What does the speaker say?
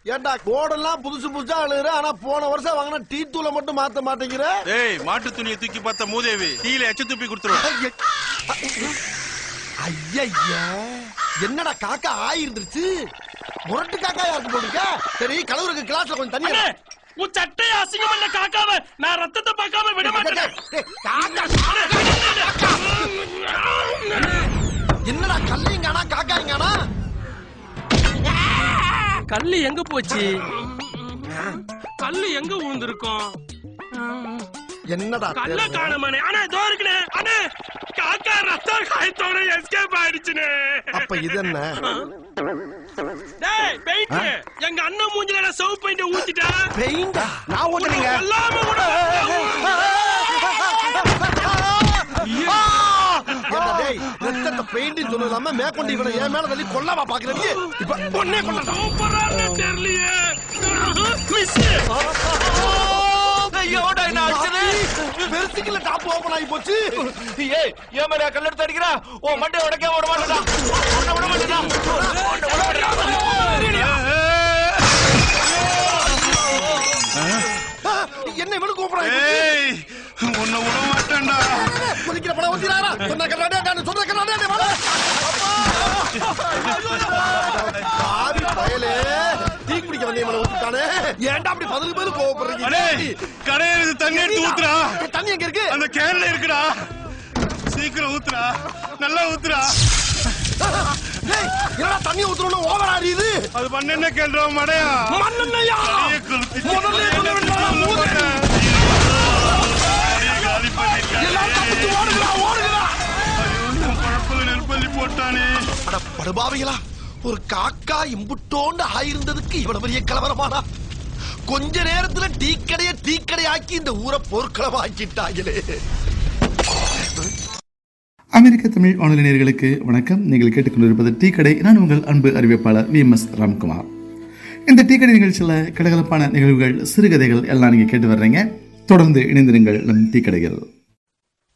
ஏன்டா கோடெல்லாம் புதுசு புதுசா அழுகுற ஆனா போன வருஷம் வாங்கின டீ தூளை மட்டும் மாத்த மாட்டேங்கிற ஏய் மாட்டு துணியை தூக்கி பார்த்த மூதேவி டீல எச்ச துப்பி கொடுத்துருவேன் ஐயா என்னடா காக்கா ஆயிருந்துருச்சு முரட்டு காக்காயா இருக்கு போட்டுக்க சரி கலவருக்கு கிளாஸ்ல கொஞ்சம் தண்ணி அண்ணே, உன் சட்டையை அசிங்கம் பண்ண காக்காம நான் ரத்தத்தை பார்க்காம விட மாட்டேன் டேய், காக்கா, என்னடா கல்லையும் காணா காக்காயும் காணா கல்லு எங்க போச்சு கல்லு எங்க விழுந்திருக்கும் என்னடா கல்ல தேடுற? காணமானே அண்ணே இதோ இருக்குனே அண்ணே காக்கா ரத்த காயத்தோட எஸ்கேப் ஆயிடுச்சுனே அப்ப இது என்ன டேய் பெயிண்ட் எங்க அண்ணன் மூஞ்சில நான் சவு பெயிண்ட் ஊத்திட்டா பெயிண்டா நான் ஊத்துறேங்க கொல்லாம விட ஏண்டா டேய், ரத்தத்தை பெயிண்ட் சொல்லாம மேற்கொண்டு இவனை என் மேல தள்ளி கொல்லவா பாக்குறீங்க இப்ப பொண்ணே கொல்லடா சூப்பரா தெரியலையே மிஸ் ஐயோடா என்ன அடிச்சது பெருசுக்குள்ள டாப் ஓபன் ஆகி போச்சு ஏய் ஏன் மேல கல்லெடுத்து அடிக்கிறா ஓ மண்டை உடைக்க விட மாட்டேடா உன்னை விட மாட்டேடா உன்னை விட மாட்டேடா ஆ, என்ன இவனு கூப்பிடுறாங்க ஏய் உன்னை விட மாட்டேன்டா குதிக்கிற படம் ஊத்தினாரா சொன்ன கண்ணாடே நான் சொன்ன கண்ணாடே வாடா பாவி பயலே டீ குடிக்க வந்தே மேல ஊத்திட்டானே ஏன்டா அப்படி பதிலுக்கு பதில் கோவப்படுறீங்க அடே கடையில இருந்து தண்ணி எடுத்து ஊத்துறா தண்ணி எங்க இருக்கு அந்த கேன்ல இருக்குடா சீக்கிரம் ஊத்துறா நல்லா ஊத்துறா டேய், என்னடா தண்ணி ஊத்துறோம்னு ஓவர் ஆடியுது அது பண்ண என்ன கேள்றா மடையா மண்ணெண்ணையா கையை கொளுத்திட்டு முதல்ல சொல்ல வேண்டாம் ஊதுறேன். கையை காலி பண்ணிட்டானே. எல்லாம் தப்பிச்சு ஓடுகிறா ஓடுகிறா ஐயோ, என் பழப்புல நெருப்பள்ளி போட்டானே அட படுபாவிகளா ஒரு காக்கா இம்புட்டோண்டு ஆயிருந்ததுக்கு இவ்வளவு பெரிய கலவரமாடா கொஞ்ச நேரத்துல டீ கடைய டீ கடையாக்கி இந்த ஊரை போர்க்களமாக்கிட்டாங்களே அமெரிக்க தமிழ் வானொலி நேயர்களுக்கு வணக்கம் நீங்கள் கேட்டுக்கொண்டிருப்பது டீ கடை நான் உங்கள் அன்பு அறிவிப்பாளர் வி எம் எஸ் ராம்குமார் இந்த டீ கடை நிகழ்ச்சியில் கலகலப்பான நிகழ்வுகள் சிறுகதைகள் எல்லாம் நீங்கள் கேட்டு வர்றீங்க தொடர்ந்து இணைந்திருங்கள் நம் டீ கடைகள்